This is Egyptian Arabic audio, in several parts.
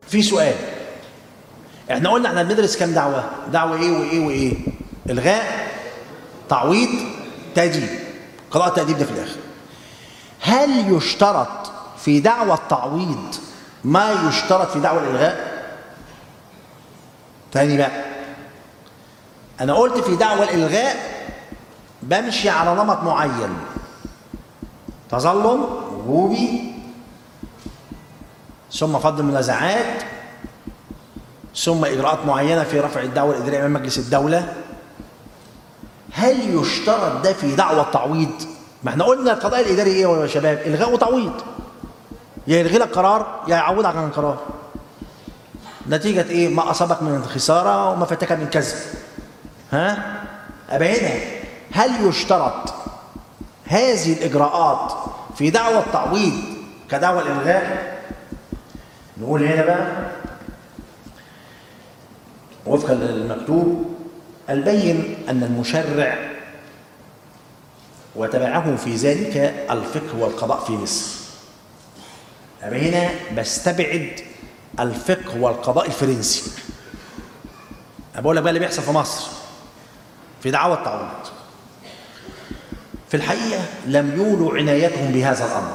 في سؤال احنا قلنا احنا بندرس كام دعوه دعوه ايه وايه وايه الغاء تعويض تأديب قراءه تأديب ده في الاخر هل يشترط في دعوى التعويض ما يشترط في دعوى الالغاء تاني بقى انا قلت في دعوى الالغاء بمشي على نمط معين تظلم وجوبي ثم فض المنازعات ثم اجراءات معينه في رفع الدعوه الاداريه امام مجلس الدوله هل يشترط ده في دعوى التعويض ما احنا قلنا القضاء الاداري ايه يا شباب الغاء وتعويض يا يلغي لك قرار يا يعوضك عن القرار نتيجه ايه ما اصابك من خساره وما فاتك من كذب ها ابقى هنا هل يشترط هذه الاجراءات في دعوى التعويض كدعوى الالغاء نقول هنا بقى وفقا للمكتوب البين ان المشرع وتبعه في ذلك الفقه والقضاء في مصر أبقى هنا بستبعد الفقه والقضاء الفرنسي بقول لك بقى اللي بيحصل في مصر في دعوة التعويض في الحقيقة لم يولوا عنايتهم بهذا الأمر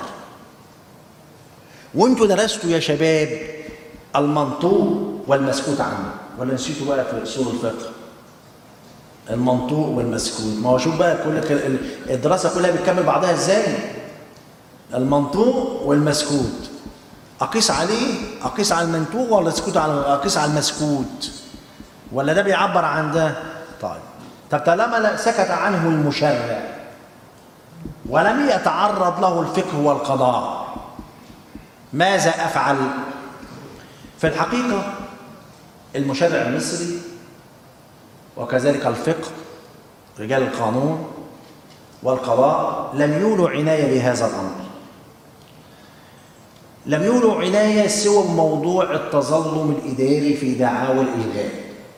وانتوا درستوا يا شباب المنطوق والمسكوت عنه ولا نسيتوا بقى في اصول الفقه المنطوق والمسكوت ما هو شوف بقى كل الدراسه كلها بتكمل بعضها ازاي المنطوق والمسكوت اقيس عليه اقيس على المنطوق ولا اسكت على اقيس على المسكوت ولا ده بيعبر عن ده طيب طب طالما سكت عنه المشرع ولم يتعرض له الفقه والقضاء ماذا افعل في الحقيقه المشرع المصري وكذلك الفقه رجال القانون والقضاء لم يولوا عنايه بهذا الامر لم يولوا عنايه سوى موضوع التظلم الاداري في دعاوى الالغاء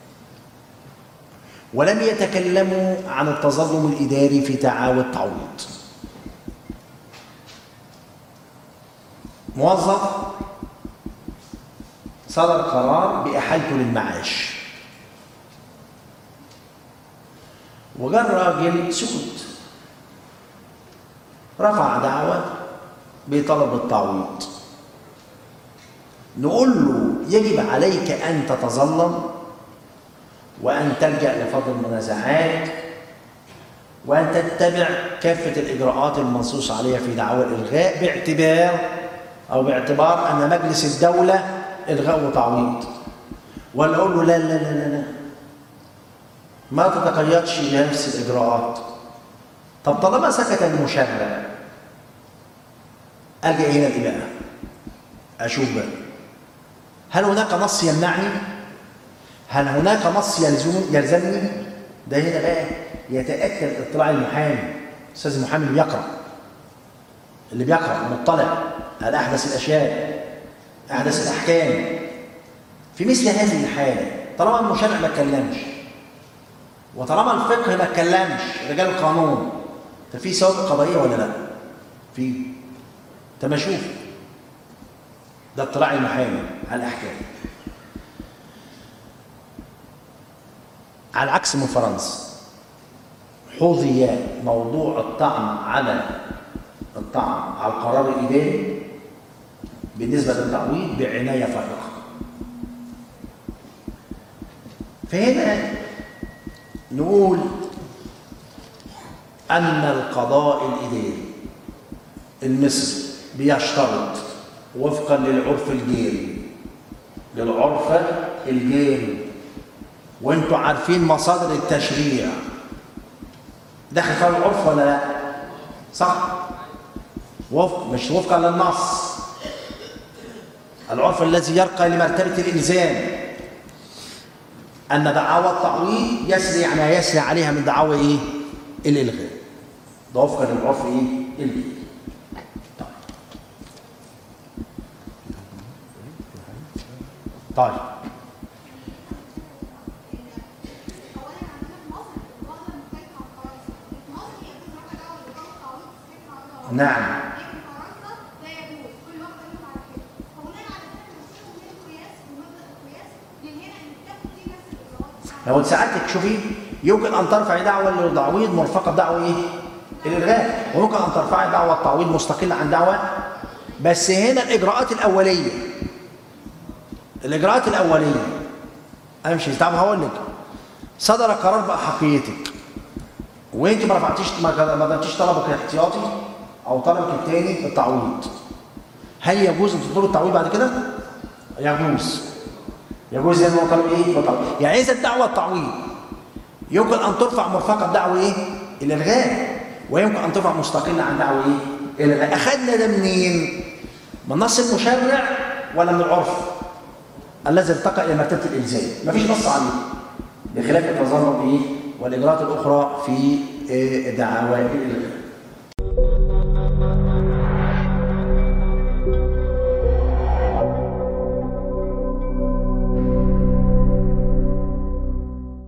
ولم يتكلموا عن التظلم الاداري في دعاوى التعويض موظف صدر قرار باحالته للمعاش وجاء الراجل سكت رفع دعوة بطلب التعويض نقول له يجب عليك أن تتظلم وأن تلجأ لفضل المنازعات وأن تتبع كافة الإجراءات المنصوص عليها في دعوى الإلغاء باعتبار أو باعتبار أن مجلس الدولة إلغاء وتعويض ولا أقول له لا لا لا لا, لا. ما تتقيدش بنفس الإجراءات طب طالما سكت المشرع ألجأ هنا لإيه بقى؟ أشوف بقى هل هناك نص يمنعني؟ هل هناك نص يلزم يلزمني؟ ده هنا بقى يتأكد اطلاع المحامي أستاذ المحامي اللي بيقرأ اللي بيقرأ مطلع على أحدث الأشياء أحدث الأحكام في مثل هذه الحالة طالما المشرع ما اتكلمش وطالما الفقه ما اتكلمش رجال القانون ففي سوابق قضائيه ولا لا؟ في طب ما شوف ده اطلاع المحامي على الاحكام على العكس من فرنسا حظي موضوع الطعن على الطعن على القرار الاداري بالنسبه للتعويض بعنايه فائقه فهنا نقول أن القضاء الإداري المصري بيشترط وفقا للعرف الجيري للعرف الجيري وانتوا عارفين مصادر التشريع داخل فيها العرف ولا لا؟ صح؟ وفق مش وفقا للنص العرف الذي يرقى لمرتبة الإلزام أن دعاوى التعويض يسري يعني يسري عليها من دعاوى إيه؟ الإلغاء. ده وفقا للعرف إيه؟ الجديد. طيب. طيب. نعم. لو ساعدتك شوفي يمكن ان ترفعي دعوه للتعويض مرفقه بدعوه ايه؟ الالغاء ويمكن ان ترفعي دعوه تعويض مستقله عن دعوه بس هنا الاجراءات الاوليه الاجراءات الاوليه امشي طب هقول لك صدر قرار باحقيتك وانت ما رفعتيش ما ما قدمتيش طلبك الاحتياطي او طلبك الثاني التعويض هل يجوز ان تطلبوا التعويض بعد كده؟ يجوز يجوز ان هو طلب ايه؟ بطلب. يعني اذا الدعوه التعويض يمكن ان ترفع مرفقه بدعوه ايه؟ الالغاء ويمكن ان ترفع مستقله عن دعوه ايه؟ الالغاء اخذنا ده منين؟ من نص المشرع ولا من العرف؟ الذي ارتقى الى مرتبه الالزام مفيش نص عليه بخلاف التظاهر ايه؟ والاجراءات الاخرى في إيه دعاوى الالغاء